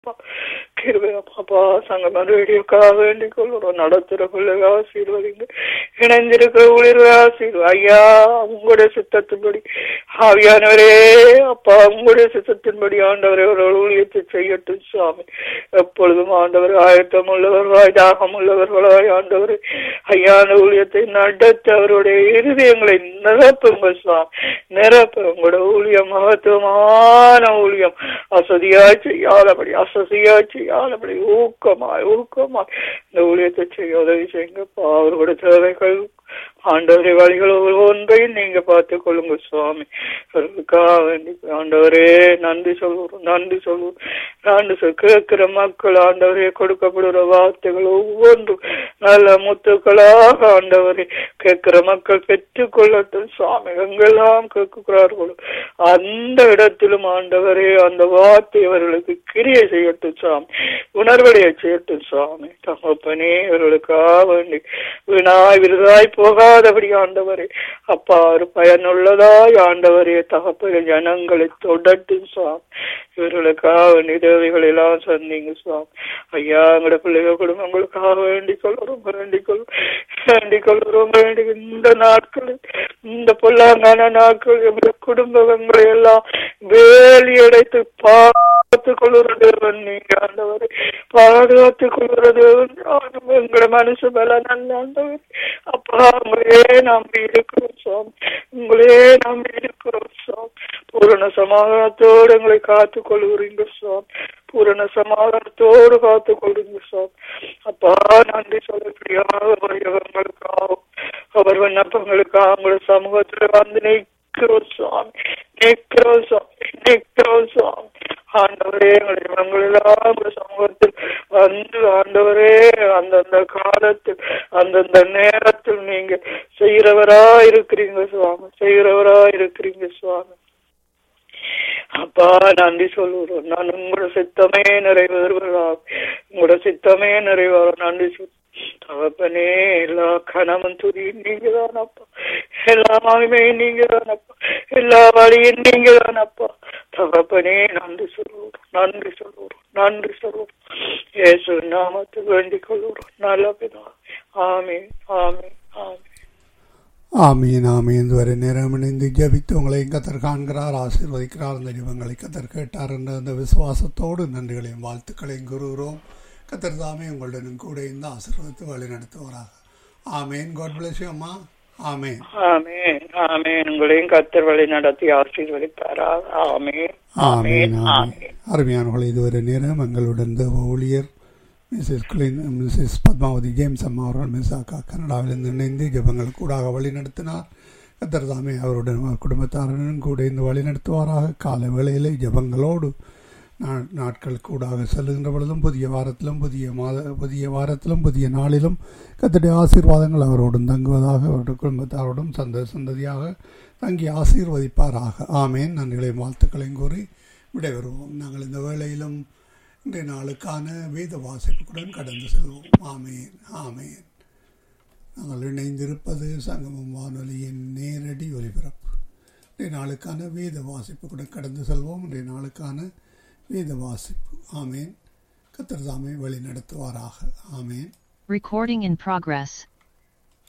கிருபை அப்பா சங்கம ரேடியோக்காக வேண்டிக் கொள்கிறோம் நடத்துற பிள்ளைக ஆசீர்வதிங்க இணைந்திருக்கிற ஊழியர்கள் ஆசீர்வ ஐயா உங்களுடைய சித்தத்தின்படி ஆவியானவரே அப்பா உங்களுடைய சித்தத்தின்படி ஆண்டவரே ஒரு ஊழியத்தை செய்யட்டும் சுவாமி எப்பொழுதும் ஆண்டவர் ஆயத்தம் உள்ளவர்களாய் தாகம் உள்ளவர்களாய் ஆண்டவர் ஐயான ஊழியத்தை நடத்த அவருடைய இருதயங்களை நிரப்புங்க சுவாமி நிரப்ப உங்களோட ஊழியம் மகத்துவமான ஊழியம் அசதியாய் செய்யாதபடி அசதியாய் செய்யாதபடி ஊக்கமாய் ஊக்கமாய் இந்த ஊழியத்தை செய்ய உதவி செய்யுங்கப்பா அவர்களோட தேவைகள் ஆண்டவரே வழிகள் ஒவ்வொன்றையும் நீங்க பார்த்துக் கொள்ளுங்க சுவாமி அவர்களுக்காக வேண்டி ஆண்டவரே நன்றி சொல்லுவோம் நன்றி சொல்லுவோம் நன்றி சொல் கேட்கிற மக்கள் ஆண்டவரே கொடுக்கப்படுகிற வார்த்தைகள் ஒவ்வொன்றும் நல்ல முத்துக்களாக ஆண்டவரே கேட்கிற மக்கள் பெற்றுக் கொள்ளட்டும் சுவாமி எங்கெல்லாம் கேட்கிறார்களோ அந்த இடத்திலும் ஆண்டவரே அந்த வார்த்தை அவர்களுக்கு கிரியை செய்யட்டும் சுவாமி உணர்வடைய செய்யட்டும் சுவாமி தகப்பனே இவர்களுக்காக வேண்டி வீணாய் விருதாய் போகாதபடி ஆண்டவரே அப்பா ஒரு பயனுள்ளதாய் ஆண்டவரே தகப்பன ஜனங்களை தொடட்டும் சுவாமி இவர்களுக்காக வேண்டி தேவைகள் எல்லாம் சந்திங்க சுவாமி ஐயா எங்களோட பிள்ளைகள் குடும்பங்களுக்காக வேண்டிக் கொள்கிறோம் வேண்டிக் கொள் வேண்டிக் கொள்கிறோம் வேண்டி இந்த நாட்களில் இந்த பொல்லாங்கான நாட்கள் எங்களுடைய குடும்பங்களை எல்லாம் வேலி அடைத்து பாதுகாத்துக் கொள்கிற தேவன் நீங்க ஆண்டவரை பாதுகாத்துக் கொள்கிற தேவன் எங்களோட மனசு பல நல்ல ஆண்டவர் அப்பா உங்களே நம்பி இருக்கிறோம் சுவாமி உங்களே நம்பி இருக்கிறோம் சுவாமி பூரண சமாதானத்தோடு எங்களை காத்துக் கொள்கிறீங்க சுவாமி பூரண சமாதானத்தோடு காத்துக் கொள்ளுங்க சுவாமி அப்பா நன்றி சொல்லப்படியாக வயவங்களுக்காகவும் அவர் விண்ணப்பங்களுக்காக உங்களோட சமூகத்துல வந்து நிற்கிறோம் சுவாமி நிற்கிறோம் சுவாமி நிற்கிறோம் சுவாமி ஆண்டவரே எங்களுடைய இவங்களெல்லாம் உங்கள் சமூகத்தில் வந்து ஆண்டவரே அந்தந்த காலத்தில் அந்தந்த நேரத்தில் நீங்க செய்கிறவரா இருக்கிறீங்க சுவாமி செய்கிறவரா இருக்கிறீங்க சுவாமி அப்பா நன்றி சொல்லுறோம் நான் உங்களோட சித்தமே நிறைவேறுவதா உங்களோட சித்தமே நிறைவேறும் நன்றி சொல் தகப்பனே எல்லா கணவன் துதி நீங்க தானப்பா எல்லா மகிமையும் நீங்க தானப்பா எல்லா வழியும் நீங்க தானப்பா தகப்பனே நன்றி சொல்லுவோம் நன்றி சொல்லுவோம் நன்றி சொல்லுவோம் ஏசு நாமத்தில் வேண்டிக் கொள்ளுறோம் நல்ல பிதா ஆமே ஆமே ஆமே ஆமீன் ஆமீன் இதுவரை நேரம் இணைந்து ஜபித்து உங்களையும் கத்தர் காண்கிறார் ஆசீர்வதிக்கிறார் அந்த ஜபங்களை கத்தர் கேட்டார் என்ற அந்த விசுவாசத்தோடு நன்றிகளையும் வாழ்த்துக்களையும் கூறுகிறோம் கத்தர் தாமே உங்களுடனும் கூட இந்த ஆசீர்வாதத்தை வழி நடத்துவாராக ஆமேன் காட் பிளஸ் அம்மா ஆமேன் ஆமேன் ஆமேன் உங்களையும் கத்தர் வழி நடத்தி ஆசீர்வதிப்பாரா ஆமேன் ஆமேன் ஆமேன் அருமையானவர்கள் இதுவரை நேரம் எங்களுடன் தேவ ஊழியர் Mrs Kulin Mrs Padmavathi James அம்மா அவர்கள் மிஸ் அக்கா கனடாவிலிருந்து இணைந்து ஜபங்கள் கூடாக வழி நடத்தினார் கத்தர் தாமே அவருடன் அவர் குடும்பத்தாருடன் கூட இந்த வழி நடத்துவாராக காலை வேளையிலே ஜபங்களோடு நாட்கள் கூடாக செல்லுகின்ற பொழுதும் புதிய வாரத்திலும் புதிய மாத புதிய வாரத்திலும் புதிய நாளிலும் கத்தடைய ஆசீர்வாதங்கள் அவரோடும் தங்குவதாக அவருடைய குடும்பத்தாரோடும் சந்த சந்ததியாக தங்கி ஆசீர்வதிப்பாராக ஆமேன் நன்றிகளையும் வாழ்த்துக்களையும் கூறி விடைபெறுவோம் நாங்கள் இந்த வேளையிலும் இன்றைய நாளுக்கான வேத வாசிப்புடன் கடந்து செல்வோம் ஆமேன் ஆமேன் நாங்கள் இணைந்திருப்பது சங்கமம் வானொலியின் நேரடி ஒலிபரப்பு இன்றைய நாளுக்கான வேத வாசிப்புடன் கடந்து செல்வோம் இன்றைய நாளுக்கான வேத வாசிப்பு ஆமேன் கத்திரதாமை வழி நடத்துவாராக ஆமேன் Recording in progress.